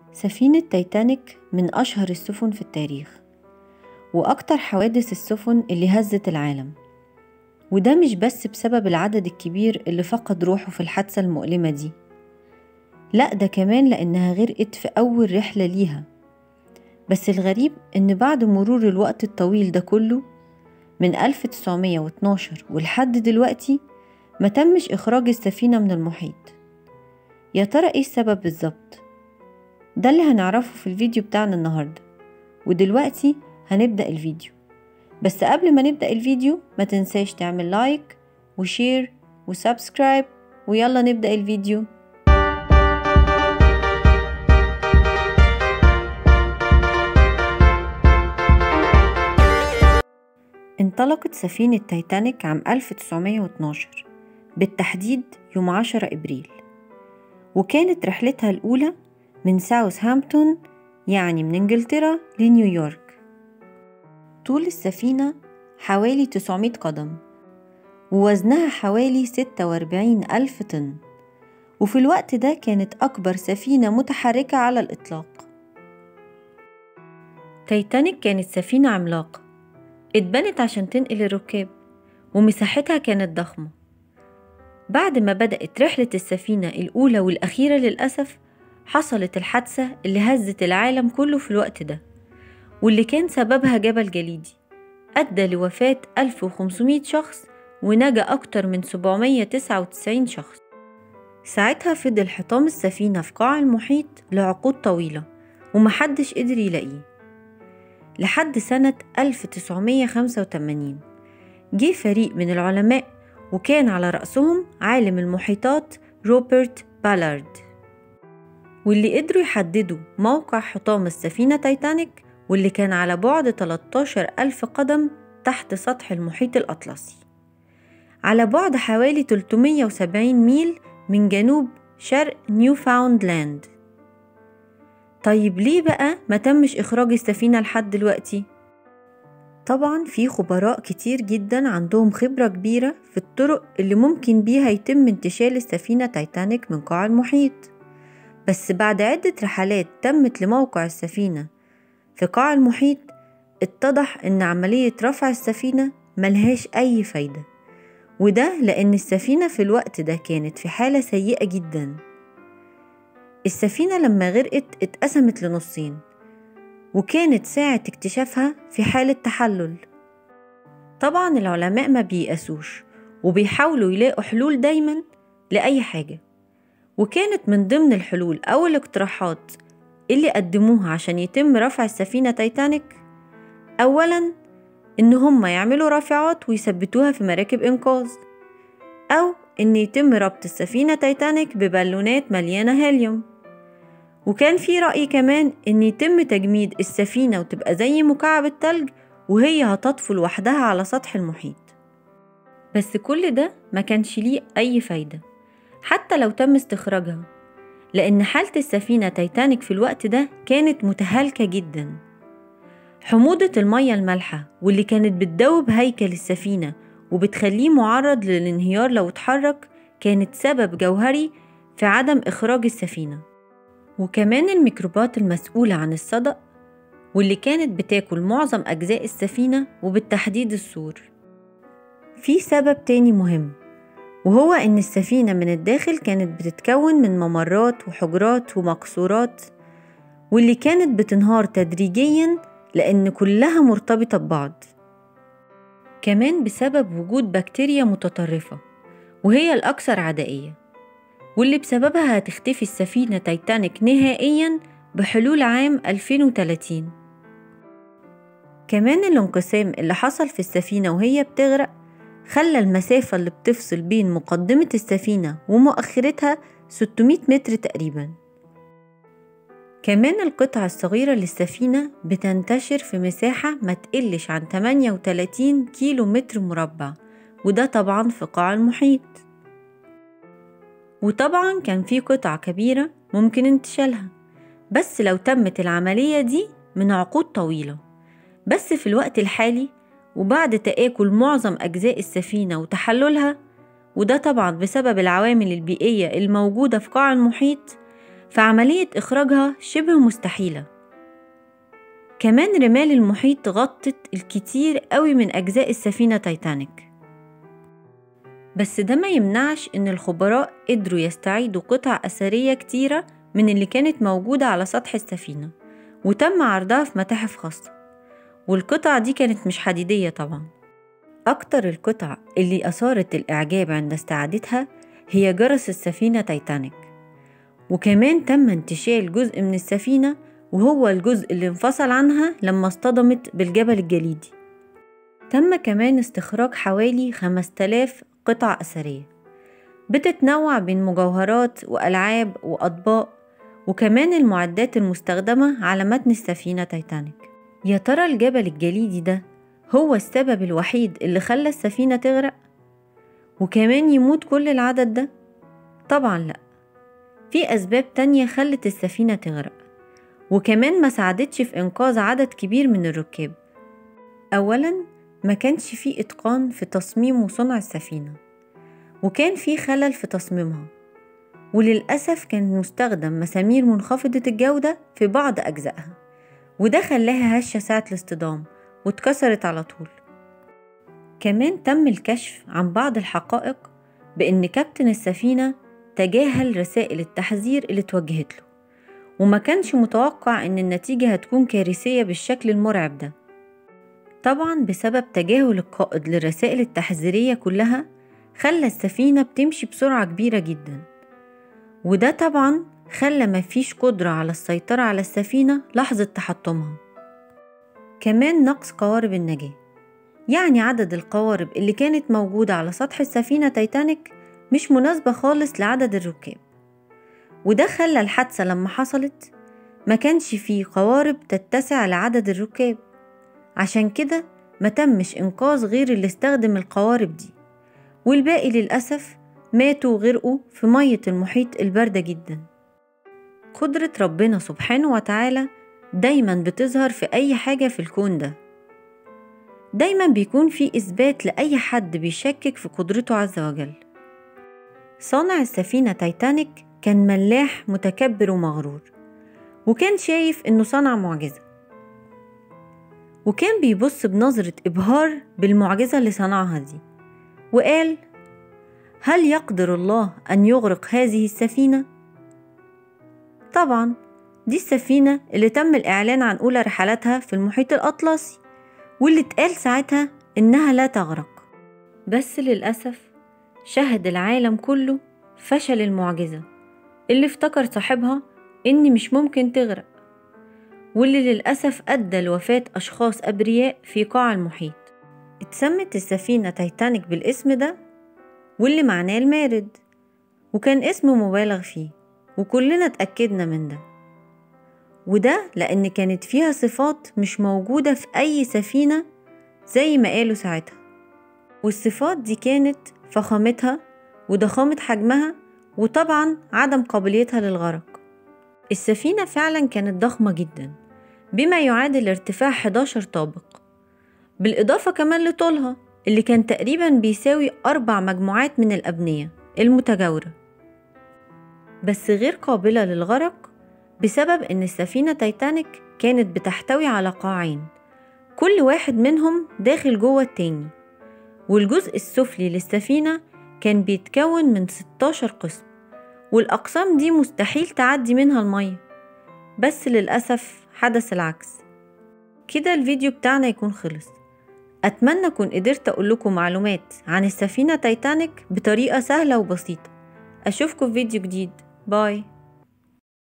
سفينة تايتانيك من أشهر السفن في التاريخ وأكتر حوادث السفن اللي هزت العالم وده مش بس بسبب العدد الكبير اللي فقد روحه في الحادثة المؤلمة دي لأ ده كمان لأنها غرقت في أول رحلة ليها بس الغريب إن بعد مرور الوقت الطويل ده كله من 1912 ولحد دلوقتي ما تمش إخراج السفينة من المحيط يا ترى إيه السبب بالظبط؟ ده اللي هنعرفه في الفيديو بتاعنا النهاردة ودلوقتي هنبدأ الفيديو بس قبل ما نبدأ الفيديو ما تنساش تعمل لايك وشير وسبسكرايب ويلا نبدأ الفيديو انطلقت سفينة تايتانيك عام 1912 بالتحديد يوم 10 إبريل وكانت رحلتها الأولى من ساوثهامبتون يعني من إنجلترا لنيويورك طول السفينة حوالي 900 قدم ووزنها حوالي 46 ألف طن وفي الوقت ده كانت أكبر سفينة متحركة على الإطلاق تايتانيك كانت سفينة عملاقة اتبنت عشان تنقل الركاب ومساحتها كانت ضخمة بعد ما بدأت رحلة السفينة الأولى والأخيرة للأسف حصلت الحادثة اللي هزت العالم كله في الوقت ده واللي كان سببها جبل جليدي أدى لوفاة 1500 شخص ونجا أكتر من 799 شخص ساعتها فضل حطام السفينة في قاع المحيط لعقود طويلة ومحدش قدر يلاقيه لحد سنة 1985 جه فريق من العلماء وكان على رأسهم عالم المحيطات روبرت بالارد واللي قدروا يحددوا موقع حطام السفينة تايتانيك واللي كان على بعد 13 ألف قدم تحت سطح المحيط الأطلسي على بعد حوالي 370 ميل من جنوب شرق نيوفاوندلاند طيب ليه بقى ما تمش إخراج السفينة لحد دلوقتي؟ طبعا في خبراء كتير جدا عندهم خبرة كبيرة في الطرق اللي ممكن بيها يتم انتشال السفينة تايتانيك من قاع المحيط بس بعد عدة رحلات تمت لموقع السفينة في قاع المحيط اتضح ان عملية رفع السفينة ملهاش أي فايدة وده لأن السفينة في الوقت ده كانت في حالة سيئة جدا السفينة لما غرقت اتقسمت لنصين وكانت ساعة اكتشافها في حالة تحلل طبعا العلماء ما بييأسوش وبيحاولوا يلاقوا حلول دايما لأي حاجة وكانت من ضمن الحلول أو الاقتراحات اللي قدموها عشان يتم رفع السفينة تايتانيك أولا إن هما يعملوا رافعات ويثبتوها في مراكب إنقاذ أو إن يتم ربط السفينة تايتانيك ببالونات مليانة هيليوم وكان في رأي كمان إن يتم تجميد السفينة وتبقى زي مكعب التلج وهي هتطفو لوحدها على سطح المحيط بس كل ده ما كانش ليه أي فايدة حتى لو تم استخراجها لأن حالة السفينة تايتانيك في الوقت ده كانت متهالكة جدا حموضة المية المالحة واللي كانت بتدوب هيكل السفينة وبتخليه معرض للانهيار لو اتحرك كانت سبب جوهري في عدم إخراج السفينة وكمان الميكروبات المسؤولة عن الصدأ واللي كانت بتاكل معظم أجزاء السفينة وبالتحديد السور في سبب تاني مهم وهو إن السفينة من الداخل كانت بتتكون من ممرات وحجرات ومقصورات واللي كانت بتنهار تدريجيا لأن كلها مرتبطة ببعض كمان بسبب وجود بكتيريا متطرفة وهي الأكثر عدائية واللي بسببها هتختفي السفينة تايتانيك نهائيا بحلول عام 2030 كمان الانقسام اللي حصل في السفينة وهي بتغرق خلى المسافة اللي بتفصل بين مقدمة السفينة ومؤخرتها 600 متر تقريبا كمان القطع الصغيرة للسفينة بتنتشر في مساحة ما تقلش عن 38 كيلو متر مربع وده طبعا في قاع المحيط وطبعا كان في قطع كبيرة ممكن انتشالها بس لو تمت العملية دي من عقود طويلة بس في الوقت الحالي وبعد تآكل معظم أجزاء السفينة وتحللها وده طبعا بسبب العوامل البيئية الموجودة في قاع المحيط فعملية إخراجها شبه مستحيلة كمان رمال المحيط غطت الكتير قوي من أجزاء السفينة تايتانيك بس ده ما يمنعش إن الخبراء قدروا يستعيدوا قطع أثرية كتيرة من اللي كانت موجودة على سطح السفينة وتم عرضها في متاحف خاصة والقطع دي كانت مش حديدية طبعا أكتر القطع اللي أثارت الإعجاب عند استعادتها هي جرس السفينة تايتانيك وكمان تم انتشال جزء من السفينة وهو الجزء اللي انفصل عنها لما اصطدمت بالجبل الجليدي تم كمان استخراج حوالي 5000 قطع أثرية بتتنوع بين مجوهرات وألعاب وأطباق وكمان المعدات المستخدمة على متن السفينة تايتانيك يا ترى الجبل الجليدي ده هو السبب الوحيد اللي خلى السفينة تغرق وكمان يموت كل العدد ده طبعا لأ في أسباب تانية خلت السفينة تغرق وكمان ما ساعدتش في إنقاذ عدد كبير من الركاب أولا ما كانش في إتقان في تصميم وصنع السفينة وكان في خلل في تصميمها وللأسف كان مستخدم مسامير منخفضة الجودة في بعض أجزائها وده خلاها هشة ساعة الاصطدام واتكسرت على طول كمان تم الكشف عن بعض الحقائق بأن كابتن السفينة تجاهل رسائل التحذير اللي اتوجهت له وما كانش متوقع ان النتيجة هتكون كارثية بالشكل المرعب ده طبعا بسبب تجاهل القائد للرسائل التحذيرية كلها خلى السفينة بتمشي بسرعة كبيرة جدا وده طبعا خلى مفيش قدرة على السيطرة على السفينة لحظة تحطمها كمان نقص قوارب النجاة يعني عدد القوارب اللي كانت موجودة على سطح السفينة تايتانيك مش مناسبة خالص لعدد الركاب وده خلى الحادثة لما حصلت ما كانش فيه قوارب تتسع لعدد الركاب عشان كده ما تمش إنقاذ غير اللي استخدم القوارب دي والباقي للأسف ماتوا وغرقوا في مية المحيط الباردة جدا قدرة ربنا سبحانه وتعالى دايما بتظهر في أي حاجة في الكون ده دايما بيكون في إثبات لأي حد بيشكك في قدرته عز وجل صانع السفينة تايتانيك كان ملاح متكبر ومغرور وكان شايف إنه صنع معجزة وكان بيبص بنظرة إبهار بالمعجزة اللي صنعها دي وقال هل يقدر الله أن يغرق هذه السفينة؟ طبعا دي السفينة اللي تم الإعلان عن أولى رحلاتها في المحيط الأطلسي واللي اتقال ساعتها إنها لا تغرق بس للأسف شهد العالم كله فشل المعجزة اللي افتكر صاحبها إن مش ممكن تغرق واللي للأسف أدى لوفاة أشخاص أبرياء في قاع المحيط اتسمت السفينة تايتانيك بالاسم ده واللي معناه المارد وكان اسم مبالغ فيه وكلنا اتأكدنا من ده وده لأن كانت فيها صفات مش موجودة في أي سفينة زي ما قالوا ساعتها والصفات دي كانت فخامتها وضخامة حجمها وطبعا عدم قابليتها للغرق السفينة فعلا كانت ضخمة جدا بما يعادل ارتفاع 11 طابق بالإضافة كمان لطولها اللي كان تقريبا بيساوي أربع مجموعات من الأبنية المتجاورة بس غير قابلة للغرق بسبب إن السفينة تايتانيك كانت بتحتوي على قاعين كل واحد منهم داخل جوه التاني والجزء السفلي للسفينة كان بيتكون من 16 قسم والأقسام دي مستحيل تعدي منها المية بس للأسف حدث العكس كده الفيديو بتاعنا يكون خلص أتمنى أكون قدرت أقول لكم معلومات عن السفينة تايتانيك بطريقة سهلة وبسيطة أشوفكم في فيديو جديد باي